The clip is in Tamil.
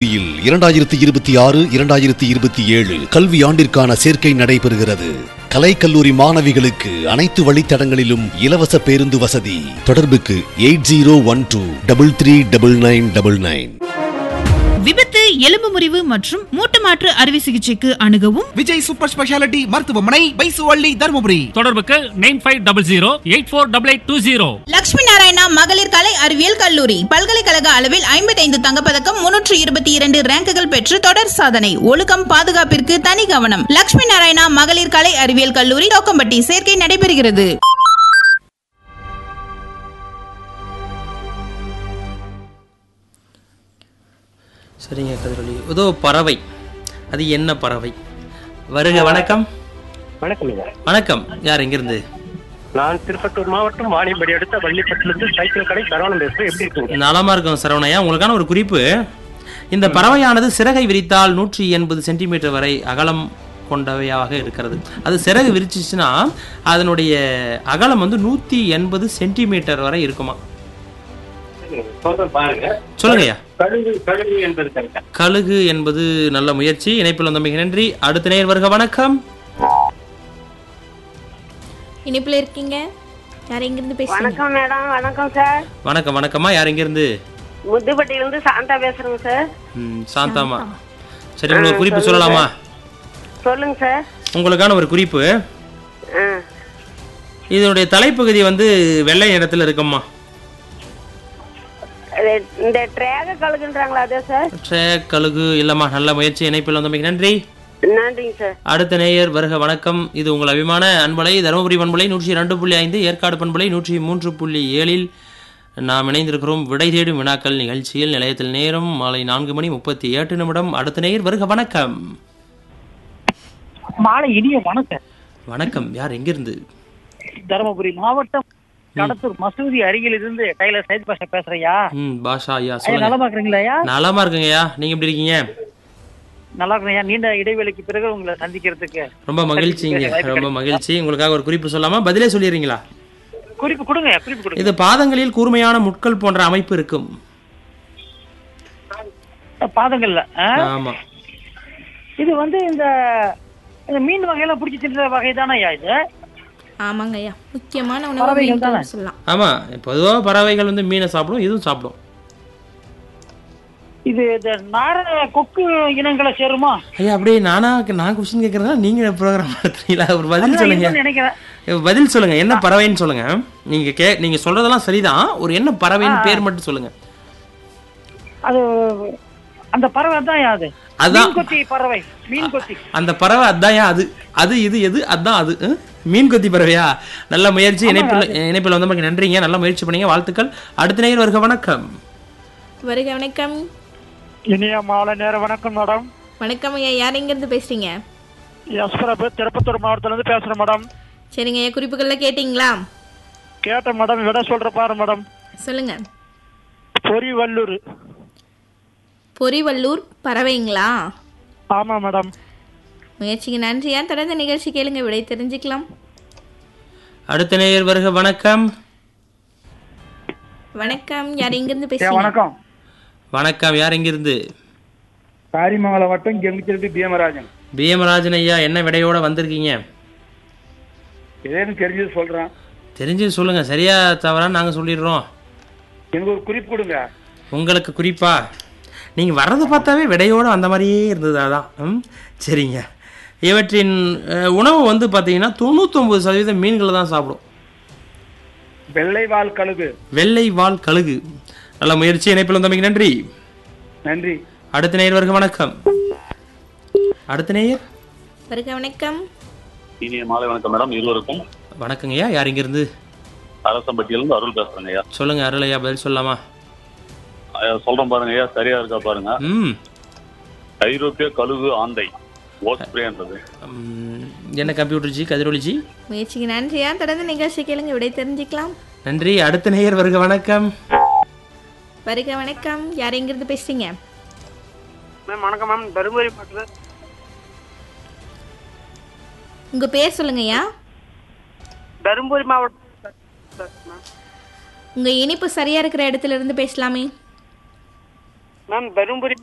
பள்ளியில் இரண்டாயிரத்தி இருபத்தி ஆறு இரண்டாயிரத்தி இருபத்தி ஏழு கல்வி ஆண்டிற்கான சேர்க்கை நடைபெறுகிறது கலைக்கல்லூரி மாணவிகளுக்கு அனைத்து வழித்தடங்களிலும் இலவச பேருந்து வசதி தொடர்புக்கு eight zero one two double three double nine double nine விபத்து எலும்பு முறிவு மற்றும் மூட்டு மாற்று அறுவை சிகிச்சைக்கு அணுகவும் விஜய் சூப்பர் ஸ்பெஷாலிட்டி மருத்துவமனை பைசுவள்ளி தருமபுரி தொடர்புக்கு nine five double zero eight four double eight two zero Lakshmi Narayana மகளிர் கலை அறிவியல் கல்லூரி பல்கலைக்கழக அளவில் ஐம்பத்தைந்து தங்கப்பதக்கம் முன்னூற்று இருபத்தி இரண்டு ரேங்குகள் பெற்று தொடர் சாதனை ஒழுக்கம் பாதுகாப்பிற்கு தனி கவனம் லட்சுமி நாராயணா மகளிர் கலை அறிவியல் கல்லூரி தோக்கம்பட்டி சேர்க்கை நடைபெறுகிறது சரிங்க கதிரொலி ஏதோ பறவை அது என்ன பறவை வருக வணக்கம் வணக்கம் ஐயா வணக்கம் யார் எங்கிருந்து நான் திருப்பத்தூர் மாவட்டம் வாணியம்படி அடுத்த வள்ளிப்பட்டிலிருந்து சைக்கிள் கடை சரவணன் பேசுறேன் எப்படி இருக்கீங்க நலமா இருக்கும் சரவணையா உங்களுக்கான ஒரு குறிப்பு இந்த பறவையானது சிறகை விரித்தால் நூற்றி எண்பது சென்டிமீட்டர் வரை அகலம் கொண்டவையாக இருக்கிறது அது சிறகு விரிச்சிச்சுன்னா அதனுடைய அகலம் வந்து நூற்றி எண்பது சென்டிமீட்டர் வரை இருக்குமா சொல்றேன் பாருங்க சொல்லுங்கய்யா கழுகு கழுகு என்பது கரெக்டா கழுகு என்பது நல்ல முயற்சி இணைப்பில் வந்தமைக்கு நன்றி அடுத்த நேர் வருக வணக்கம் இனிப்புல இருக்கீங்க யார் எங்கிருந்து பேசுறீங்க வணக்கம் மேடம் வணக்கம் சார் வணக்கம் வணக்கம்மா யார் எங்கிருந்து முத்துப்பட்டியிலிருந்து சாந்தா பேசுறேங்க சார் ம், சாந்தாமா சரி உங்களுக்கு குறிப்பு சொல்லலாமா சொல்லுங்க சார் உங்களுக்கான ஒரு குறிப்பு ஆ இதனுடைய தலைப்பகுதி வந்து வெள்ளை நிறத்தில் இருக்கும்மா இது இந்த ட்ரேக கழுகுன்றாங்களா அதே சார் ட்ரேக் கழுகு இல்லம்மா நல்ல முயற்சி இணைப்பில் வந்தமைக்கு நன்றி நன்றிங்க சார் அடுத்த நேயர் வருக வணக்கம் இது உங்கள் அபிமான அன்பலை தருமபுரி பண்பலை நூற்றி ரெண்டு புள்ளி ஐந்து ஏற்காடு பண்பலை நூற்றி மூன்று புள்ளி ஏழில் நாம் இணைந்திருக்கிறோம் விடை தேடும் வினாக்கள் நிகழ்ச்சியில் நிலையத்தில் நேரம் மாலை நான்கு மணி முப்பத்தி எட்டு நிமிடம் அடுத்த நேயர் வருக வணக்கம் மாலை இனிய வணக்கம் வணக்கம் யார் எங்கிருந்து தருமபுரி மாவட்டம் கடத்தூர் மசூதி அருகில் இருந்து டைலர் சைத் பாஷா பேசுறையா ம் பாஷா ஐயா ஐயா சொல்லுங்க நலமா இருக்கிறீங்களா ஐயா நலமா இருக்குங்கய்யா நீங்க எப்படி இருக்கீங்க நல்லா இருக்கிறேன் நீண்ட இடைவெளிக்கு பிறகு உங்களை சந்திக்கிறதுக்கு ரொம்ப மகிழ்ச்சிங்க ரொம்ப மகிழ்ச்சி உங்களுக்காக ஒரு குறிப்பு சொல்லாமா பதிலே சொல்லிடுறீங்களா குறிப்பு கொடுங்க குறிப்பு கொடுங்க இது பாதங்களில் கூர்மையான முட்கள் போன்ற அமைப்பு இருக்கும் பாதங்கள்ல ஆ? ஆமா இது வந்து இந்த இந்த மீன் வகையெல்லாம் பிடிச்சி தின்ற வகை தானே ஐயா இது ஆமாங்க ஐயா முக்கியமான உணவு பறவைகள் மீன் தானே? குழம்பு சொல்லலாம் ஆமா பொதுவாக பறவைகள் வந்து மீனை சாப்பிடும் இதுவும் சாப்பிடும் இது இந்த நார கொக்கு இனங்களை சேருமா ஐயா அப்படியே நானா நான் கொஸ்டின் கேட்கறதா நீங்க ப்ரோக்ராம் நடத்துறீங்களா ஒரு பதில் அதான் சொல்லுங்க இதுன்னு நினைக்கிறேன் பதில் சொல்லுங்க என்ன பறவைன்னு சொல்லுங்க நீங்க கே நீங்க சொல்றதெல்லாம் சரிதான் ஒரு என்ன பறவைன்னு பேர் மட்டும் சொல்லுங்க அது அந்த பறவை தான் ஐயா அது அதான். மீன் கொத்தி பறவை மீன் கொத்தி அந்த பறவை அதான்யா அது அது இது எது அதான் அது ம்? மீன் கொத்தி பறவையா நல்ல முயற்சி இணைப்பில் இணைப்பில் வந்தமைக்கு நன்றிங்க நல்ல முயற்சி பண்ணீங்க வாழ்த்துக்கள் அடுத்த நேயர் வருக வணக்கம் வருக வணக்கம் இனிய மாலை நேர வணக்கம் மேடம் வணக்கம் ஐயா யார் எங்கிருந்து பேசுறீங்க எஸ் பிரபு திருப்பத்தூர் மாவட்டத்துல இருந்து பேசுறேன் மேடம் சரிங்க ஐயா குறிப்புகள்லாம் கேட்டிங்களா கேட்ட மேடம் விட சொல்ற பாரு மேடம் சொல்லுங்க பொறிவல்லூர் பொறிவல்லூர் பறவைங்களா ஆமா மேடம் முயற்சிக்கு நன்றியா தொடர்ந்து நிகழ்ச்சி கேளுங்க விடை தெரிஞ்சுக்கலாம் அடுத்த நேயர் வருக வணக்கம் வணக்கம் யார் எங்கிருந்து பேசுறீங்க வணக்கம் வணக்கம் யார் எங்கிருந்து காரிமங்கலம் வட்டம் கெமிச்சிருட்டு பீமராஜன் பீமராஜன் ஐயா என்ன விடையோட வந்திருக்கீங்க ஏன்னு தெரிஞ்சது சொல்றேன் தெரிஞ்சு சொல்லுங்க சரியா தவறா நாங்க சொல்லிடுறோம் எனக்கு ஒரு குறிப்பு கொடுங்க உங்களுக்கு குறிப்பா நீங்க வர்றதை பார்த்தாவே விடையோட அந்த மாதிரியே இருந்தது அதான் ம் சரிங்க இவற்றின் அஹ், உணவு வந்து பார்த்தீங்கன்னா தொண்ணூத்தொம்பது சதவீதம் மீன்களை தான் சாப்பிடும் வெள்ளைவால் கழுகு வெள்ளை வால் கழுகு நல்ல முயற்சி இணைப்பில் வந்தமைக்கு நன்றி நன்றி அடுத்த நேயர் வருக வணக்கம் அடுத்த நேயர் வருக வணக்கம் இனிய மாலை வணக்கம் மேடம் இருவருக்கும் வணக்கங்கய்யா யார் இங்கிருந்து அரசம்பட்டியிலிருந்து அருள் பேசுறேங்க ஐயா சொல்லுங்க அருளையா பதில் சொல்லலாமா ஐயா, சொல்றேன் பாருங்க ஐயா சரியா இருக்கா பாருங்க ம் ஐரோப்பிய கழுகு ஆந்தை ஓஸ்பிரேன்றது ம், என்ன கம்ப்யூட்டர் ஜி கதிரொலி ஜி முயற்சிக்கு நன்றியா தொடர்ந்து நிகழ்ச்சி கேளுங்க விடை தெரிஞ்சுக்கலாம் நன்றி அடுத்த நேயர் வருக வணக்கம் வருக வணக்கம் யார் எங்கிருந்து பேசுறீங்க மேம் வணக்கம் மேம் தருமபுரி மாவட்டத்தில் உங்க பேர் சொல்லுங்கய்யா தருமபுரி மாவட்டம் உங்க இனிப்பு சரியா இருக்கிற இடத்துல இருந்து பேசலாமே மேம் தருமபுரி